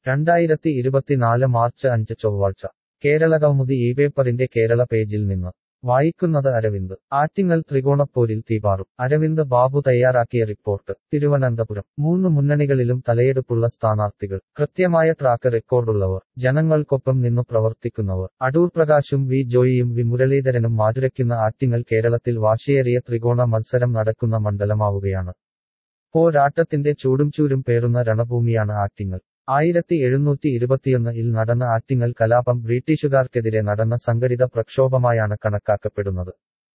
രണ്ടായിരത്തി ഇരുപത്തിനാല് മാർച്ച് അഞ്ച് ചൊവ്വാഴ്ച കേരള കൗമുദി ഈ പേപ്പറിന്റെ കേരള പേജിൽ നിന്ന് വായിക്കുന്നത് അരവിന്ദ് ആറ്റിങ്ങൽ ത്രികോണപ്പോരിൽ തീപാറും അരവിന്ദ് ബാബു തയ്യാറാക്കിയ റിപ്പോർട്ട് തിരുവനന്തപുരം മൂന്ന് മുന്നണികളിലും തലയെടുപ്പുള്ള സ്ഥാനാർത്ഥികൾ കൃത്യമായ ട്രാക്ക് റെക്കോർഡുള്ളവർ ജനങ്ങൾക്കൊപ്പം നിന്നു പ്രവർത്തിക്കുന്നവർ അടൂർ പ്രകാശും വി ജോയിയും വി മുരളീധരനും മാറ്റുരയ്ക്കുന്ന ആറ്റിങ്ങൽ കേരളത്തിൽ വാശിയേറിയ ത്രികോണ മത്സരം നടക്കുന്ന മണ്ഡലമാവുകയാണ് പോരാട്ടത്തിന്റെ ചൂടും ചൂരും പേറുന്ന രണഭൂമിയാണ് ആറ്റിങ്ങൽ ആയിരത്തി എഴുന്നൂറ്റി ഇരുപത്തിയൊന്ന് ഇൽ നടന്ന ആറ്റിങ്ങൽ കലാപം ബ്രിട്ടീഷുകാർക്കെതിരെ നടന്ന സംഘടിത പ്രക്ഷോഭമായാണ് കണക്കാക്കപ്പെടുന്നത്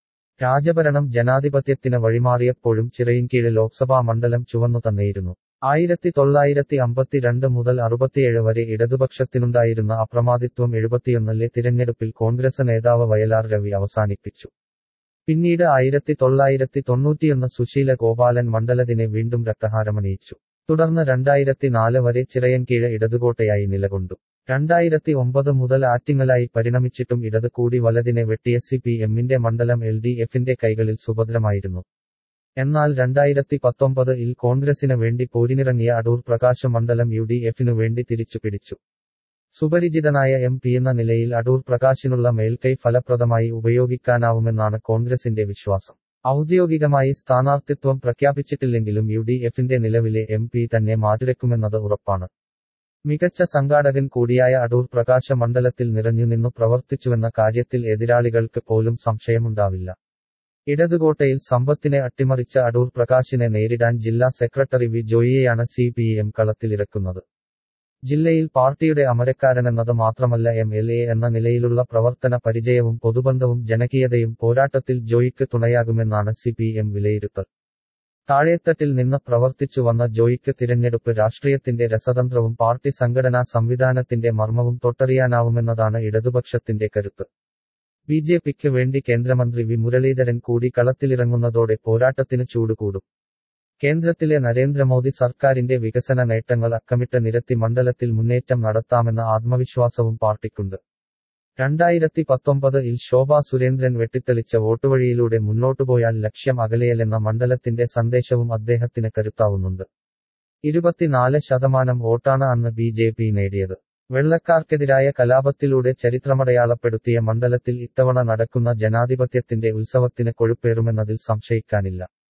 രാജഭരണം ജനാധിപത്യത്തിന് വഴിമാറിയപ്പോഴും ചിറയിൻകീഴ് ലോക്സഭാ മണ്ഡലം ചുവന്നു തന്നെയിരുന്നു ആയിരത്തി തൊള്ളായിരത്തി അമ്പത്തിരണ്ട് മുതൽ അറുപത്തിയേഴ് വരെ ഇടതുപക്ഷത്തിനുണ്ടായിരുന്ന അപ്രമാദിത്വം എഴുപത്തിയൊന്നിലെ തിരഞ്ഞെടുപ്പിൽ കോൺഗ്രസ് നേതാവ് വയലാർ രവി അവസാനിപ്പിച്ചു പിന്നീട് ആയിരത്തി തൊള്ളായിരത്തി തൊണ്ണൂറ്റിയൊന്ന് സുശീല ഗോപാലൻ മണ്ഡലത്തിനെ വീണ്ടും രക്തഹാരമണിയിച്ചു തുടർന്ന് രണ്ടായിരത്തി നാല് വരെ ചിറയൻകീഴ് ഇടതുകോട്ടയായി നിലകൊണ്ടു രണ്ടായിരത്തി ഒമ്പത് മുതൽ ആറ്റിങ്ങലായി പരിണമിച്ചിട്ടും ഇടത് കൂടി വലതിനെ വെട്ടിയ സി പി എമ്മിന്റെ മണ്ഡലം എൽ ഡി എഫിന്റെ കൈകളിൽ സുഭദ്രമായിരുന്നു എന്നാൽ രണ്ടായിരത്തി പത്തൊമ്പത് ഇൽ കോൺഗ്രസിന് വേണ്ടി പോരിനിറങ്ങിയ അടൂർ പ്രകാശ് മണ്ഡലം യു ഡി എഫിനു വേണ്ടി തിരിച്ചു പിടിച്ചു സുപരിചിതനായ എം പി എന്ന നിലയിൽ അടൂർ പ്രകാശിനുള്ള മേൽക്കൈ ഫലപ്രദമായി ഉപയോഗിക്കാനാവുമെന്നാണ് കോൺഗ്രസിന്റെ വിശ്വാസം ഔദ്യോഗികമായി സ്ഥാനാർത്ഥിത്വം പ്രഖ്യാപിച്ചിട്ടില്ലെങ്കിലും യു ഡി എഫിന്റെ നിലവിലെ എം പി തന്നെ മാറ്റുരയ്ക്കുമെന്നത് ഉറപ്പാണ് മികച്ച സംഘാടകൻ കൂടിയായ അടൂർ പ്രകാശ മണ്ഡലത്തിൽ നിറഞ്ഞുനിന്നു പ്രവർത്തിച്ചുവെന്ന കാര്യത്തിൽ എതിരാളികൾക്ക് പോലും സംശയമുണ്ടാവില്ല ഇടതുകോട്ടയിൽ സമ്പത്തിനെ അട്ടിമറിച്ച അടൂർ പ്രകാശിനെ നേരിടാൻ ജില്ലാ സെക്രട്ടറി വി ജോയിയെയാണ് സി പി എം കളത്തിലിറക്കുന്നത് ജില്ലയിൽ പാർട്ടിയുടെ അമരക്കാരനെന്നത് മാത്രമല്ല എം എൽ എ എന്ന നിലയിലുള്ള പ്രവർത്തന പരിചയവും പൊതുബന്ധവും ജനകീയതയും പോരാട്ടത്തിൽ ജോയിക്ക് തുണയാകുമെന്നാണ് സി പി എം വിലയിരുത്തൽ താഴേത്തട്ടിൽ നിന്ന് പ്രവർത്തിച്ചു വന്ന ജോയിക്ക് തിരഞ്ഞെടുപ്പ് രാഷ്ട്രീയത്തിന്റെ രസതന്ത്രവും പാർട്ടി സംഘടനാ സംവിധാനത്തിന്റെ മർമ്മവും തൊട്ടറിയാനാവുമെന്നതാണ് ഇടതുപക്ഷത്തിന്റെ കരുത്ത് ബി ജെ പിക്ക് വേണ്ടി കേന്ദ്രമന്ത്രി വി മുരളീധരൻ കൂടി കളത്തിലിറങ്ങുന്നതോടെ പോരാട്ടത്തിന് ചൂടുകൂടും കേന്ദ്രത്തിലെ നരേന്ദ്രമോദി സർക്കാരിന്റെ വികസന നേട്ടങ്ങൾ അക്കമിട്ട് നിരത്തി മണ്ഡലത്തിൽ മുന്നേറ്റം നടത്താമെന്ന ആത്മവിശ്വാസവും പാർട്ടിക്കുണ്ട് രണ്ടായിരത്തി പത്തൊമ്പത് ഇൽ ശോഭാ സുരേന്ദ്രൻ വെട്ടിത്തെളിച്ച വോട്ടുവഴിയിലൂടെ മുന്നോട്ടുപോയാൽ ലക്ഷ്യം അകലെയല്ലെന്ന മണ്ഡലത്തിന്റെ സന്ദേശവും അദ്ദേഹത്തിന് കരുത്താവുന്നുണ്ട് ഇരുപത്തിനാല് ശതമാനം വോട്ടാണ് അന്ന് ബി ജെ പി നേടിയത് വെള്ളക്കാർക്കെതിരായ കലാപത്തിലൂടെ ചരിത്രമടയാളപ്പെടുത്തിയ മണ്ഡലത്തിൽ ഇത്തവണ നടക്കുന്ന ജനാധിപത്യത്തിന്റെ ഉത്സവത്തിന് കൊഴുപ്പേറുമെന്നതിൽ സംശയിക്കാനില്ല